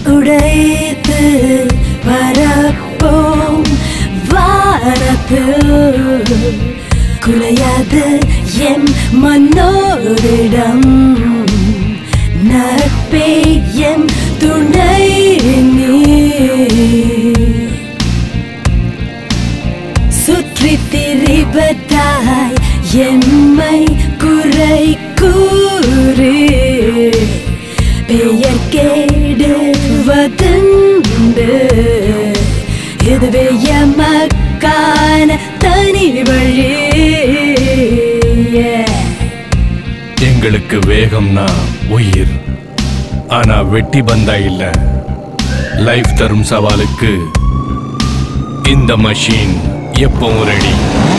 உடைத்து பரப்போம் வானத்தில் குலையாது எம் மன்னோரிடம் நட்பே எம் துணை நீ சுற்றி திரிவதாய் எம்மை குறை கூறு பெயர் கேடுவதுண்டு இதுவே எமக்கான தனி வழி Yeah. எங்களுக்கு வேகம்னா உயிர் ஆனா வெட்டி பந்தா இல்ல லைஃப் தரும் சவாலுக்கு இந்த மஷீன் எப்பவும் ரெடி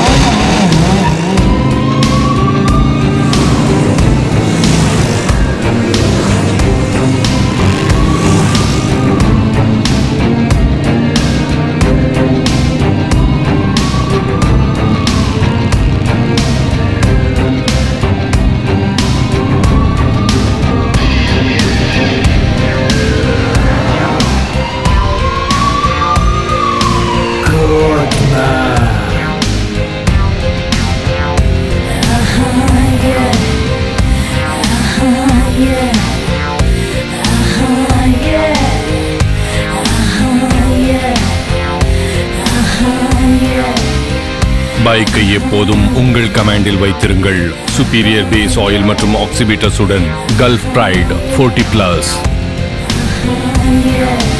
பைக்கை எப்போதும் உங்கள் கமாண்டில் வைத்திருங்கள் சுப்பீரியர் பேஸ் ஆயில் மற்றும் ஆக்சிபீட்டஸுடன் கல்ஃப் பிரைட் 40 பிளஸ் Yeah.